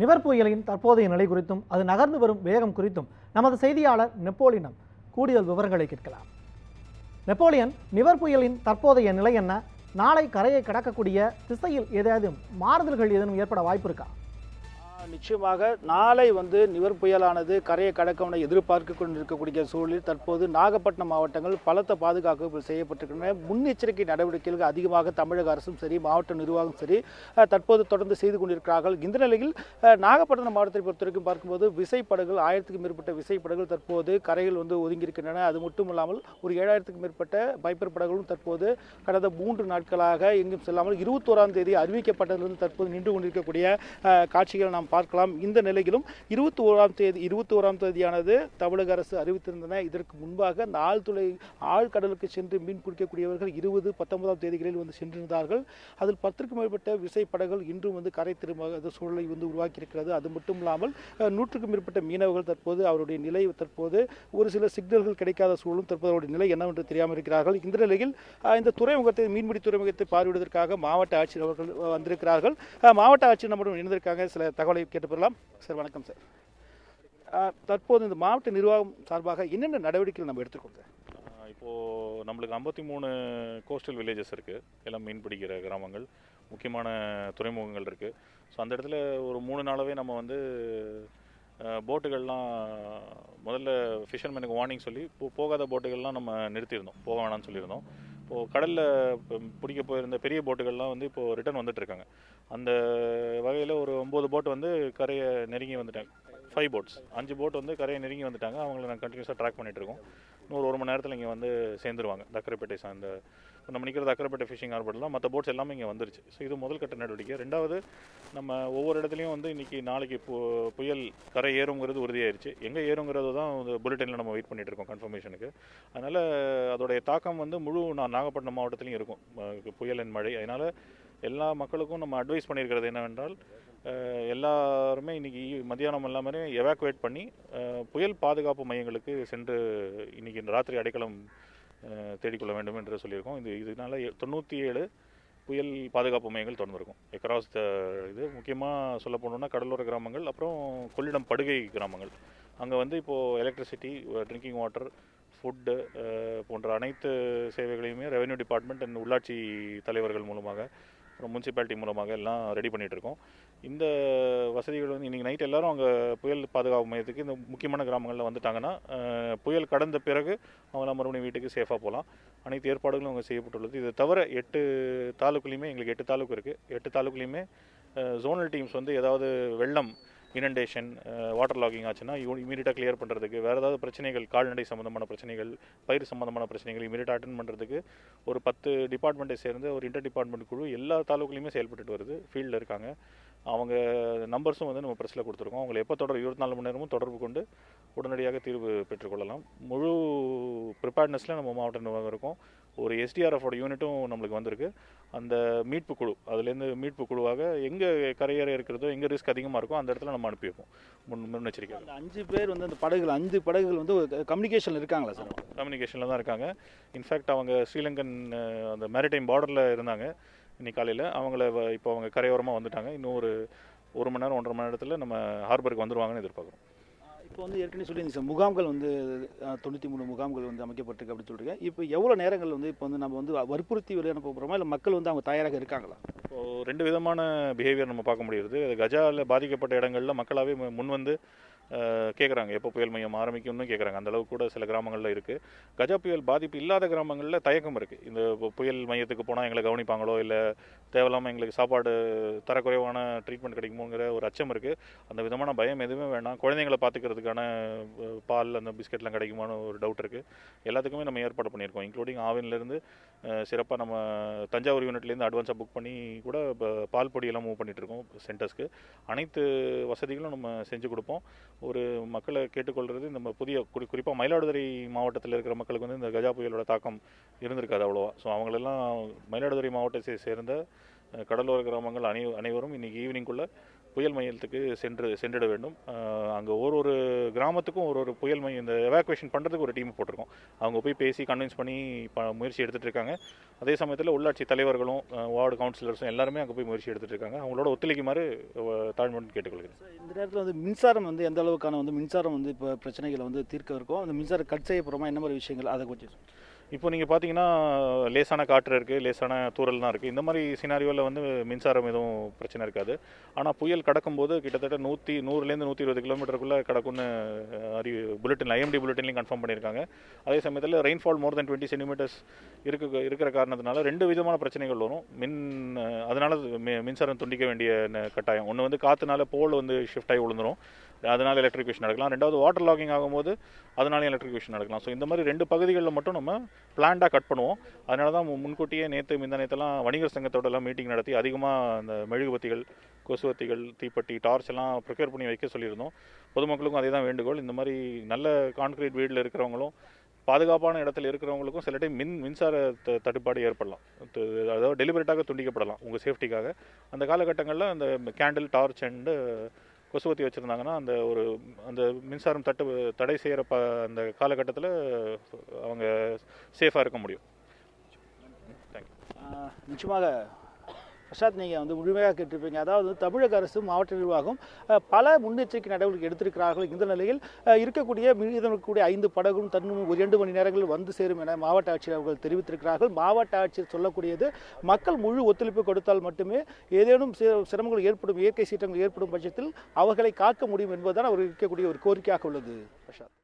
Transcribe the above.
நிவர் புயலின் தற்போதைய நிலை குறித்தும் அது நகர்ந்து வரும் வேகம் குறித்தும் நமது செய்தியாளர் நெப்போலியனம் கூடுதல் விவரங்களை கேட்கலாம் நெப்போலியன் நிவர் புயலின் தற்போதைய நிலை என்ன நாளை கரையை கடக்கக்கூடிய திசையில் ஏதாவது மாறுதல்கள் ஏதேனும் ஏற்பட வாய்ப்பு இருக்கா ஆ, நிச்சயமாக நாளை வந்து நிவர் புயலானது கரையை கடக்கும் என எதிர்பார்க்க கொண்டிருக்கக்கூடிய சூழலில் தற்போது நாகப்பட்டினம் மாவட்டங்கள் பலத்த பாதுகாப்பு செய்யப்பட்டிருக்கின்றன முன்னெச்சரிக்கை நடவடிக்கைகள் அதிகமாக தமிழக அரசும் சரி மாவட்ட நிர்வாகம் சரி அ, தற்போது தொடர்ந்து செய்து கொண்டிருக்கிறார்கள் இந்த நிலையில் அ, நாகப்பட்டினம் மாவட்டத்தை பொறுத்தவரைக்கும் பார்க்கும்போது விசைப்படகுகள் ஆயிரத்துக்கும் மேற்பட்ட விசைப்படகுகள் தற்போது கரையில் வந்து ஒதுங்கியிருக்கின்றன அது மட்டும் இல்லாமல் ஒரு ஏழாயிரத்துக்கும் மேற்பட்ட பைப்பர் படகுகளும் தற்போது கடந்த மூன்று நாட்களாக எங்கும் செல்லாமல் இருபத்தோராம் தேதி அறிவிக்கப்பட்டதிலிருந்து தற்போது நின்று கொண்டிருக்கக்கூடிய அஹ், காட்சிகளை நாம் பார்க்கலாம் இந்த நிலையிலும் இருபத்தி ஓராம் தேதி இருபத்தி ஓராம் தேதியானது தமிழக அரசு அறிவித்திருந்தன இதற்கு முன்பாக அந்த ஆழ்துளை ஆழ்கடலுக்கு சென்று மீன் பிடிக்கக்கூடியவர்கள் இருபது பத்தொன்பதாம் தேதிகளில் வந்து சென்றிருந்தார்கள் அதில் பத்திற்கும் மேற்பட்ட விசைப்படகுகள் இன்றும் வந்து கரை திரும்ப சூழலை வந்து உருவாக்கியிருக்கிறது அது மட்டும் இல்லாமல் அஹ், நூற்றுக்கும் மேற்பட்ட மீனவர்கள் தற்போது அவருடைய நிலை தற்போது ஒரு சில சிக்னல்கள் கிடைக்காத சூழலும் தற்போது அவருடைய நிலை என்னவென்று தெரியாமல் இருக்கிறார்கள் இந்த நிலையில் அஹ், இந்த துறைமுகத்தை மீன்பிடி துறைமுகத்தை பார்வையிடுவதற்காக மாவட்ட ஆட்சியர் அவர்கள் அஹ், வந்திருக்கிறார்கள் அஹ், மாவட்ட ஆட்சியர் நம்முடன் இணைந்திருக்காங்க சில தகவலை கேட்டு பெறலாம் சார் வணக்கம் சார் அஹ், தற்போது இந்த மாவட்ட நிர்வாகம் சார்பாக என்னென்ன நடவடிக்கைகள் நம்ம எடுத்துக்கோங்க சார் ஆஹ் இப்போ நம்மளுக்கு ஐம்பத்தி மூணு கோஸ்டல் வில்லேஜஸ் இருக்குது எல்லாம் மீன் பிடிக்கிற கிராமங்கள் முக்கியமான துறைமுகங்கள் இருக்குது ஸோ அந்த இடத்துல ஒரு மூணு நாளாகவே நம்ம வந்து ஆஹ் போட்டுகள்லாம் முதல்ல ஃபிஷர்மேனுக்கு வார்னிங் சொல்லி போ போகாத போட்டுகள்லாம் நம்ம நிறுத்தியிருந்தோம் போக வேணாம்னு சொல்லியிருந்தோம் இப்போது கடலில் பிடிக்க போயிருந்த பெரிய போட்டுகள்லாம் வந்து இப்போது ரிட்டர்ன் வந்துட்டு இருக்காங்க அந்த வகையில் ஒரு ஒம்பது போட் வந்து கரையை நெருங்கி வந்துட்டாங்க ஃபைவ் போட்ஸ் அஞ்சு போட் வந்து கரையை நெருங்கி வந்துட்டாங்க அவங்கள நான் கண்டினியூஸாக ட்ராக் பண்ணிட்டு இருக்கோம் இன்னொரு ஒரு மணி நேரத்தில் இங்கே வந்து சேர்ந்துருவாங்க தக்கரைப்பேட்டை சார்ந்த இப்ப நம்ம நிற்கிற தக்கரைப்பேட்டை ஃபிஷிங் ஹார்பர்லாம் மற்ற போட்ஸ் எல்லாமே இங்கே வந்துருச்சு ஸோ இது முதல் கட்ட நடவடிக்கை ரெண்டாவது நம்ம ஒவ்வொரு இடத்துலையும் வந்து இன்னைக்கு நாளைக்கு பு புயல் கரை ஏறுங்கிறது உறுதியாயிருச்சு எங்கே ஏறுங்கிறது தான் புல்லட்டினில் நம்ம வெயிட் பண்ணிட்டு இருக்கோம் கன்ஃபர்மேஷனுக்கு அதனால் அதோடைய தாக்கம் வந்து முழு நான் நாகப்பட்டினம் மாவட்டத்திலையும் இருக்கும் அஹ் புயலின் மழை அதனால் எல்லா மக்களுக்கும் நம்ம அட்வைஸ் பண்ணியிருக்கிறது என்னவென்றால் அஹ் எல்லாருமே இன்னைக்கு மத்தியானம் எல்லாமே எவாக்குவேட் பண்ணி அஹ் புயல் பாதுகாப்பு மையங்களுக்கு சென்று இன்னைக்கு இந்த ராத்திரி அடைக்கலம் அஹ் தேடிக்கொள்ள வேண்டும் என்று சொல்லியிருக்கோம் இது இதனால எ- தொண்ணூற்றி ஏழு புயல் பாதுகாப்பு மையங்கள் திறந்திருக்கும் எக்ராஸ் த இது முக்கியமாக சொல்ல போனோம்னா கடலோர கிராமங்கள் அப்புறம் கொள்ளிடம் படுகை கிராமங்கள் அங்கே வந்து இப்போது எலக்ட்ரிசிட்டி ட்ரிங்கிங் வாட்டர் ஃபுட்டு போன்ற அனைத்து சேவைகளையுமே ரெவென்யூ டிபார்ட்மெண்ட் அண்ட் உள்ளாட்சி தலைவர்கள் மூலமாக அப்புறம் முனிசிபாலிட்டி மூலமாக எல்லாம் ரெடி பண்ணிட்டு இருக்கோம் இந்த வசதிகள் வந்து இன்றைக்கி நைட் எல்லாரும் அங்கே புயல் பாதுகாப்பு மையத்துக்கு இந்த முக்கியமான கிராமங்களில் வந்துட்டாங்கன்னா அஹ், புயல் கடந்த பிறகு அவங்களாம் மறுபடியும் வீட்டுக்கு சேஃபாக போகலாம் அனைத்து ஏற்பாடுகளும் அங்கே செய்யப்பட்டுள்ளது இது தவிர எட்டு தாலுக்குலையுமே எங்களுக்கு எட்டு தாலுக்கு இருக்குது எட்டு தாலுக்குலையுமே ஜோனல் டீம்ஸ் வந்து ஏதாவது வெள்ளம் இனண்டேஷன் வாட்டர் லாகிங் ஆச்சுன்னா இமீடியட்டாக கிளியர் பண்ணுறதுக்கு வேறு ஏதாவது பிரச்சனைகள் கால்நடை சம்மந்தமான பிரச்சனைகள் பயிர் சம்மந்தமான பிரச்சனைகள் இமீடியட்டாக அட்டன் பண்ணுறதுக்கு ஒரு பத்து டிபார்ட்மெண்ட்டை சேர்ந்து ஒரு இன்டர் டிபார்ட்மெண்ட் குழு எல்லா தாலுக்குலையுமே செயல்பட்டுட்டு வருது ஃபீல்டில் இருக்காங்க அவங்க நம்பர்ஸும் வந்து நம்ம ப்ரெஸ்ஸில் கொடுத்துருக்கோம் அவங்களை எப்போ தொடர் இருபத்தி நாலு மணி நேரமும் தொடர்பு கொண்டு உடனடியாக தீர்வு பெற்றுக்கொள்ளலாம் முழு ப்ரிப்பேர்ட்னஸில் நம்ம மாவட்ட நிர்வாகம் இருக்கும் ஒரு எஸ்டிஆர்எஃபோட யூனிட்டும் நம்மளுக்கு வந்திருக்கு அந்த மீட்பு குழு அதுலேருந்து மீட்பு குழுவாக எங்கே கரையேற இருக்கிறதோ எங்கே ரிஸ்க் அதிகமாக இருக்கோ அந்த இடத்துல நம்ம அனுப்பி வைப்போம் முன் முன்னெச்சரிக்கை அந்த அஞ்சு பேர் வந்து அந்த படகுகள் அஞ்சு படகுகள் வந்து கம்யூனிகேஷன் இருக்காங்களா சார் கம்யூனிகேஷனில் தான் இருக்காங்க இன்ஃபேக்ட் அவங்க ஸ்ரீலங்கன் அஹ், அந்த மேரிடைம் பார்டரில் இருந்தாங்க இன்னைக்கு காலையில் அவங்கள வ- இப்போ அவங்க கரையோரமாக வந்துட்டாங்க இன்னும் ஒரு ஒரு மணி நேரம் ஒன்றரை மணி நேரத்தில் நம்ம ஹார்பருக்கு வந்துருவாங்கன்னு எதிர்பார்க்குறோம் இப்போ வந்து ஏற்கனவே சொல்லியிருந்தீங்க சார் முகாம்கள் வந்து தொண்ணூற்றி மூணு முகாம்கள் வந்து அமைக்கப்பட்டிருக்கு அப்படின்னு சொல்றீங்க இப்போ எவ்வளோ நேரங்கள் வந்து இப்போ வந்து நம்ம வந்து வற்புறுத்தி வெளியே அனுப்ப போகிறோமா இல்லை மக்கள் வந்து அவங்க தயாராக இருக்காங்களா இப்போ ரெண்டு விதமான பிஹேவியர் நம்ம பார்க்க முடியுது கஜாவில் பாதிக்கப்பட்ட இடங்கள்ல மக்களாவே மு- முன் வந்து கேட்குறாங்க எப்போ புயல் மையம் ஆரம்பிக்கும்னு கேட்குறாங்க அந்த அளவுக்கு கூட சில கிராமங்களில் இருக்குது கஜா புயல் பாதிப்பு இல்லாத கிராமங்களில் தயக்கம் இருக்குது இந்த இப்போ புயல் மையத்துக்கு போனால் எங்களை கவனிப்பாங்களோ இல்லை தேவையில்லாமல் எங்களுக்கு சாப்பாடு தரக்குறைவான ட்ரீட்மெண்ட் கிடைக்குமோங்கிற ஒரு அச்சம் இருக்குது அந்த விதமான பயம் எதுவுமே வேணாம் குழந்தைங்களை பார்த்துக்கிறதுக்கான அஹ், பால் அந்த பிஸ்கெட்லாம் கிடைக்குமான ஒரு டவுட் இருக்குது எல்லாத்துக்குமே நம்ம ஏற்பாடு பண்ணியிருக்கோம் இன்க்ளூடிங் ஆவின்லேருந்து சிறப்பாக நம்ம தஞ்சாவூர் யூனிட்லேருந்து அட்வான்ஸாக புக் பண்ணி கூட இப்போ பால் பொடியெல்லாம் மூவ் பண்ணிட்டு இருக்கோம் சென்டர்ஸ்க்கு அனைத்து வசதிகளும் நம்ம செஞ்சு கொடுப்போம் ஒரு மக்களை கேட்டுக்கொள்கிறது நம்ம புதிய குறி குறிப்பாக மயிலாடுதுறை மாவட்டத்தில் இருக்கிற மக்களுக்கு வந்து இந்த கஜா புயலோட தாக்கம் இருந்திருக்காது அவ்வளோவா ஸோ அவங்களெல்லாம் மயிலாடுதுறை மாவட்டத்தை சேர்ந்த அஹ், கடலோர கிராமங்கள் அனை அனைவரும் இன்னைக்கு ஈவினிங்குள்ளே புயல் மையத்துக்கு சென்று சென்றிட வேண்டும் அங்கே ஒரு ஒரு கிராமத்துக்கும் ஒரு ஒரு புயல் மையம் இந்த எவாக்குவேஷன் பண்ணுறதுக்கு ஒரு டீம் போட்டிருக்கோம் அவங்க போய் பேசி கன்வின்ஸ் பண்ணி ப முயற்சி எடுத்துகிட்டு இருக்காங்க அதே சமயத்தில் உள்ளாட்சி தலைவர்களும் வார்டு கவுன்சிலர்ஸும் எல்லாருமே அங்கே போய் முயற்சி எடுத்துகிட்டு இருக்காங்க அவங்களோட ஒத்துழைக்குமாறு தாழ்மையுடன் கேட்டுக்கொள்கிறேன் இந்த நேரத்தில் வந்து மின்சாரம் வந்து எந்த அளவுக்கான வந்து மின்சாரம் வந்து இப்போ பிரச்சனைகளை வந்து தீர்க்க இருக்கும் அந்த மின்சாரம் கட் செய்ய போகிறோமா என்ன மாதிரி விஷயங்கள் அதை பற்றி இப்போ நீங்கள் பார்த்தீங்கன்னா லேசான காற்று இருக்குது லேசான தூரல் தான் இருக்குது இந்த மாதிரி சினாரியோவில் வந்து மின்சாரம் எதுவும் பிரச்சனை இருக்காது ஆனால் புயல் கடக்கும்போது கிட்டத்தட்ட நூற்றி நூறுலேருந்து நூற்றி இருபது கிலோமீட்டருக்குள்ளே கடக்கும்னு அறி புல்லட்டின் ஐஎம்டி புல்லட்டின்லையும் கன்ஃபார்ம் பண்ணியிருக்காங்க அதே சமயத்தில் rainfall more than twenty centimetres இருக்க இருக்கிற காரணத்தினால ரெண்டு விதமான பிரச்சனைகள் வரும் மின் அதனால மி- மின்சாரம் துண்டிக்க வேண்டிய ந- கட்டாயம் ஒன்று வந்து காற்றுனால போல் வந்து ஷிஃப்ட் ஆகி விழுந்துரும் அதனால எலக்ட்ரிகேஷன் நடக்கலாம் ரெண்டாவது வாட்டர் லாகிங் ஆகும்போது அதனால எலக்ட்ரிகேஷன் நடக்கலாம் ஸோ இந்த மாதிரி ரெண்டு பகுதிகளில் மட்டும் நம்ம பிளான்டாக கட் பண்ணுவோம் அதனால தான் மு- முன்கூட்டியே நேற்று முந்தா நேற்றுலாம் வணிகர் சங்கத்தோட எல்லாம் மீட்டிங் நடத்தி அதிகமாக அந்த மெழுகுபத்திகள் கொசுவத்திகள் தீப்பெட்டி டார்ச் எல்லாம் ப்ரிப்பேர் பண்ணி வைக்க சொல்லியிருந்தோம் பொதுமக்களுக்கும் அதே தான் வேண்டுகோள் இந்த மாதிரி நல்ல கான்கிரீட் வீட்டில் இருக்கிறவங்களும் பாதுகாப்பான இடத்துல இருக்கிறவங்களுக்கும் சில டைம் மின் மின்சார த- தட்டுப்பாடு ஏற்படலாம் து- அதாவது டெலிபரேட்டாக துண்டிக்கப்படலாம் உங்கள் சேஃப்டிக்காக அந்த காலகட்டங்களில் அந்த கேண்டில் டார்ச் அண்டு கொசுவத்தி வச்சுருந்தாங்கன்னா அந்த ஒரு அந்த மின்சாரம் தட்டு தடை செய்கிற ப அந்த காலகட்டத்தில் அவங்க சேஃபாக இருக்க முடியும் தேங்க்யூ ஆஹ் நிச்சயமாக பிரசாத் நீங்கள் வந்து முழுமையாக கேட்டிருப்பீங்க அதாவது தமிழக அரசு மாவட்ட நிர்வாகம் ஆஹ் பல முன்னெச்சரிக்கை நடவடிக்கை எடுத்திருக்கிறார்கள் இந்த நிலையில் ஆஹ் இருக்கக்கூடிய மீதம் இருக்கக்கூடிய ஐந்து படகும் தன்னும் ஒரு இரண்டு மணி நேரங்களில் வந்து சேரும் என மாவட்ட ஆட்சியர் அவர்கள் தெரிவித்திருக்கிறார்கள் மாவட்ட ஆட்சியர் சொல்லக்கூடியது மக்கள் முழு ஒத்துழைப்பு கொடுத்தால் மட்டுமே ஏதேனும் சி- சிரமங்கள் ஏற்படும் இயற்கை சீற்றங்கள் ஏற்படும் பட்சத்தில் அவர்களை காக்க முடியும் என்பதுதான் அவர் இருக்கக்கூடிய ஒரு கோரிக்கையாக உள்ளது பிரசாத்